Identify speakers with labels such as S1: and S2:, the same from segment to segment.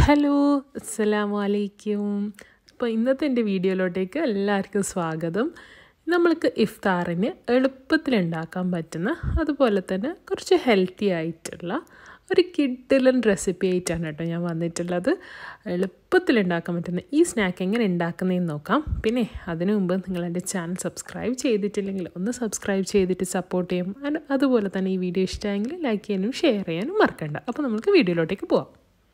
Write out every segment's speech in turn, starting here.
S1: hello അസ്സലാമു അലൈക്കും അപ്പോൾ ഇന്നത്തെ എൻ്റെ വീഡിയോയിലോട്ടേക്ക് എല്ലാവർക്കും സ്വാഗതം നമ്മൾക്ക് ഇഫ്താറിന് എളുപ്പത്തിൽ ഉണ്ടാക്കാൻ പറ്റുന്ന അതുപോലെ തന്നെ കുറച്ച് ഹെൽത്തി ആയിട്ടുള്ള ഒരു കിഡിലൻ റെസിപ്പി ആയിട്ടാണ് കേട്ടോ ഞാൻ വന്നിട്ടുള്ളത് എളുപ്പത്തിൽ ഉണ്ടാക്കാൻ പറ്റുന്ന ഈ സ്നാക്ക് എങ്ങനെ ഉണ്ടാക്കുന്നതെന്ന് നോക്കാം പിന്നെ അതിനു മുമ്പ് നിങ്ങൾ എൻ്റെ ചാനൽ സബ്സ്ക്രൈബ് ചെയ്തിട്ടില്ലെങ്കിൽ ഒന്ന് സബ്സ്ക്രൈബ് ചെയ്തിട്ട് സപ്പോർട്ട് ചെയ്യും And അതുപോലെ തന്നെ ഈ വീഡിയോ ഇഷ്ടമായെങ്കിൽ ലൈക്ക് ചെയ്യാനും ഷെയർ ചെയ്യാനും മറക്കണ്ട അപ്പോൾ നമുക്ക് വീഡിയോയിലോട്ടേക്ക് പോവാം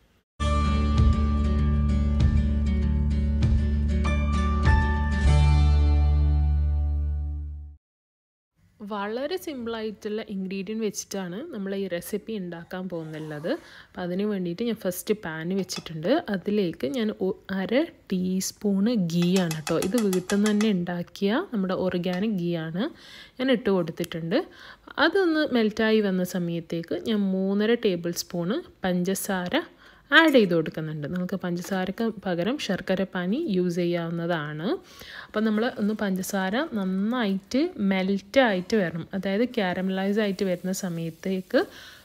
S1: വളരെ സിമ്പിളായിട്ടുള്ള ഇൻഗ്രീഡിയൻറ്റ് വെച്ചിട്ടാണ് നമ്മൾ ഈ റെസിപ്പി ഉണ്ടാക്കാൻ പോകുന്നുള്ളത് അപ്പം അതിന് വേണ്ടിയിട്ട് ഞാൻ ഫസ്റ്റ് പാന് വെച്ചിട്ടുണ്ട് അതിലേക്ക് ഞാൻ അര ടീസ്പൂണ് ഗീ ആണ് കേട്ടോ ഇത് വീട്ടിൽ നിന്ന് തന്നെ ഉണ്ടാക്കിയ നമ്മുടെ ഓർഗാനിക് ഗീ ആണ് ഞാൻ ഇട്ട് കൊടുത്തിട്ടുണ്ട് അതൊന്ന് മെൽറ്റായി വന്ന സമയത്തേക്ക് ഞാൻ മൂന്നര ടേബിൾ സ്പൂണ് പഞ്ചസാര ആഡ് ചെയ്ത് കൊടുക്കുന്നുണ്ട് നമുക്ക് പഞ്ചസാരക്ക് പകരം ശർക്കര പാനി യൂസ് ചെയ്യാവുന്നതാണ് അപ്പം നമ്മൾ ഒന്ന് പഞ്ചസാര നന്നായിട്ട് മെൽറ്റായിട്ട് വരണം അതായത് ക്യാരമലൈസ് ആയിട്ട് വരുന്ന സമയത്തേക്ക്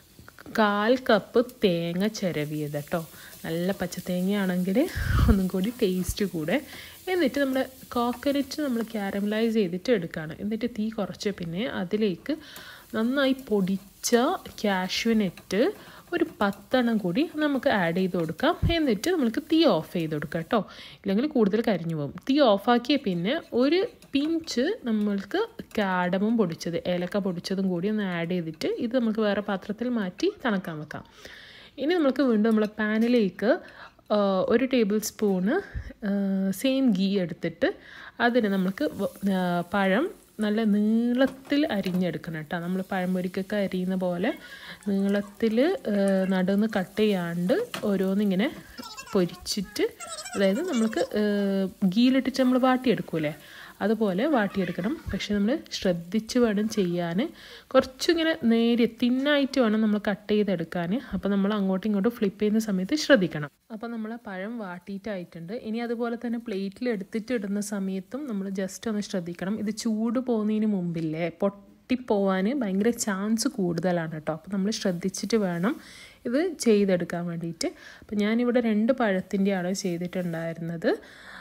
S1: കാൽ കപ്പ് തേങ്ങ ചിരവിയത് കേട്ടോ നല്ല പച്ചത്തേങ്ങയാണെങ്കിൽ ഒന്നും കൂടി ടേസ്റ്റ് കൂടെ എന്നിട്ട് നമ്മൾ കോക്കനറ്റ് നമ്മൾ ക്യാരമലൈസ് ചെയ്തിട്ട് എടുക്കുകയാണ് എന്നിട്ട് തീ കുറച്ച് പിന്നെ അതിലേക്ക് നന്നായി പൊടിച്ച കാഷ്യൂനെറ്റ് ഒരു പത്തെണ്ണം കൂടി നമുക്ക് ആഡ് ചെയ്ത് കൊടുക്കാം എന്നിട്ട് നമുക്ക് തീ ഓഫ് ചെയ്ത് കൊടുക്കാം കേട്ടോ ഇല്ലെങ്കിൽ കൂടുതൽ കരിഞ്ഞു പോകും തീ ഓഫാക്കിയ പിന്നെ ഒരു പിഞ്ച് നമ്മൾക്ക് കാടമും പൊടിച്ചത് ഏലക്ക പൊടിച്ചതും കൂടി ഒന്ന് ആഡ് ചെയ്തിട്ട് ഇത് നമുക്ക് വേറെ പാത്രത്തിൽ മാറ്റി തണുക്കാൻ വെക്കാം ഇനി നമുക്ക് വീണ്ടും നമ്മളെ പാനിലേക്ക് ഒരു ടേബിൾ സ്പൂണ് സെയിം ഗീ എടുത്തിട്ട് അതിന് നമുക്ക് പഴം നല്ല നീളത്തിൽ അരിഞ്ഞെടുക്കണം കേട്ടോ നമ്മൾ പഴംപൊരിക്കൊക്കെ അരിയുന്ന പോലെ നീളത്തിൽ നടുന്ന് കട്ട് ചെയ്യാണ്ട് ഓരോന്നിങ്ങനെ പൊരിച്ചിട്ട് അതായത് നമ്മൾക്ക് ഗീലിട്ടിട്ട് നമ്മൾ വാട്ടിയെടുക്കൂലേ അതുപോലെ വാട്ടിയെടുക്കണം പക്ഷെ നമ്മൾ ശ്രദ്ധിച്ച് വേണം ചെയ്യാൻ കുറച്ചിങ്ങനെ നേരിയ തിന്നായിട്ട് വേണം നമ്മൾ കട്ട് ചെയ്തെടുക്കാൻ അപ്പോൾ നമ്മൾ അങ്ങോട്ടും ഇങ്ങോട്ടും ഫ്ലിപ്പ് ചെയ്യുന്ന സമയത്ത് ശ്രദ്ധിക്കണം അപ്പോൾ നമ്മൾ പഴം വാട്ടിയിട്ടായിട്ടുണ്ട് ഇനി അതുപോലെ തന്നെ പ്ലേറ്റിൽ എടുത്തിട്ട് ഇടുന്ന സമയത്തും നമ്മൾ ജസ്റ്റ് ഒന്ന് ശ്രദ്ധിക്കണം ഇത് ചൂട് പോകുന്നതിന് മുമ്പില്ലേ പൊട്ടിപ്പോവാൻ ഭയങ്കര ചാൻസ് കൂടുതലാണ് കേട്ടോ അപ്പോൾ നമ്മൾ ശ്രദ്ധിച്ചിട്ട് വേണം ഇത് ചെയ്തെടുക്കാൻ വേണ്ടിയിട്ട് അപ്പോൾ ഞാനിവിടെ രണ്ട് പഴത്തിൻ്റെയാണ് ചെയ്തിട്ടുണ്ടായിരുന്നത്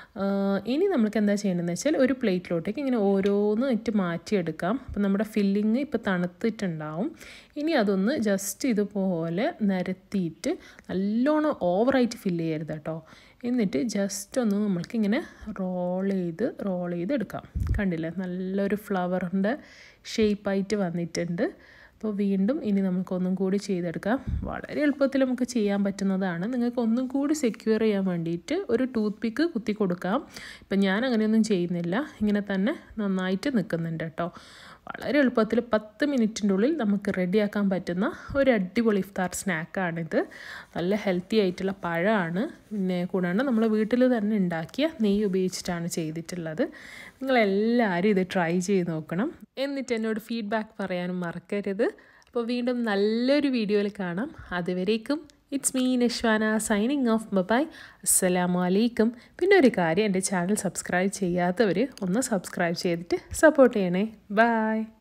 S1: ഇനി നമുക്ക് എന്താ ചെയ്യേണ്ടതെന്ന് വെച്ചാൽ ഒരു പ്ലേറ്റിലോട്ടേക്ക് ഇങ്ങനെ ഓരോന്ന് ഇട്ട് മാറ്റിയെടുക്കാം അപ്പം നമ്മുടെ ഫില്ലിങ് ഇപ്പോൾ തണുത്തിട്ടുണ്ടാവും ഇനി അതൊന്ന് ജസ്റ്റ് ഇതുപോലെ നിരത്തിയിട്ട് നല്ലോണം ഓവറായിട്ട് ഫില്ല് ചെയ്യരുത് കേട്ടോ എന്നിട്ട് ജസ്റ്റ് ഒന്ന് നമ്മൾക്ക് ഇങ്ങനെ റോൾ ചെയ്ത് റോൾ ചെയ്ത് എടുക്കാം കണ്ടില്ലേ നല്ലൊരു ഫ്ലവറിൻ്റെ ഷേപ്പായിട്ട് വന്നിട്ടുണ്ട് അപ്പോൾ വീണ്ടും ഇനി നമുക്കൊന്നും കൂടി ചെയ്തെടുക്കാം വളരെ എളുപ്പത്തിൽ നമുക്ക് ചെയ്യാൻ പറ്റുന്നതാണ് നിങ്ങൾക്ക് ഒന്നും കൂടി സെക്യൂർ ചെയ്യാൻ വേണ്ടിയിട്ട് ഒരു ടൂത്ത് പിക്ക് കുത്തി കൊടുക്കാം ഇപ്പം ഞാൻ അങ്ങനെയൊന്നും ചെയ്യുന്നില്ല ഇങ്ങനെ തന്നെ നന്നായിട്ട് നിൽക്കുന്നുണ്ട് കേട്ടോ വളരെ എളുപ്പത്തിൽ പത്ത് മിനിറ്റിൻ്റെ ഉള്ളിൽ നമുക്ക് റെഡിയാക്കാൻ പറ്റുന്ന ഒരു അടിപൊളി ഇഫ്താർ സ്നാക്കാണിത് നല്ല ഹെൽത്തി ആയിട്ടുള്ള പഴമാണ് പിന്നെ കൂടാണ്ട് നമ്മൾ വീട്ടിൽ തന്നെ ഉണ്ടാക്കിയ നെയ്യ് ഉപയോഗിച്ചിട്ടാണ് ചെയ്തിട്ടുള്ളത് നിങ്ങളെല്ലാവരും ഇത് ട്രൈ ചെയ്ത് നോക്കണം എന്നിട്ട് എന്നോട് ഫീഡ്ബാക്ക് പറയാനും മറക്കരുത് അപ്പോൾ വീണ്ടും നല്ലൊരു വീഡിയോയിൽ കാണാം അതുവരേക്കും it's me Nashwana signing off bye bye അസ്സലാമു അലൈക്കും പിന്നെ ഒരു കാര്യം എൻ്റെ ചാനൽ സബ്സ്ക്രൈബ് ചെയ്യാത്തവർ ഒന്ന് സബ്സ്ക്രൈബ് ചെയ്തിട്ട് സപ്പോർട്ട് ചെയ്യണേ ബായ്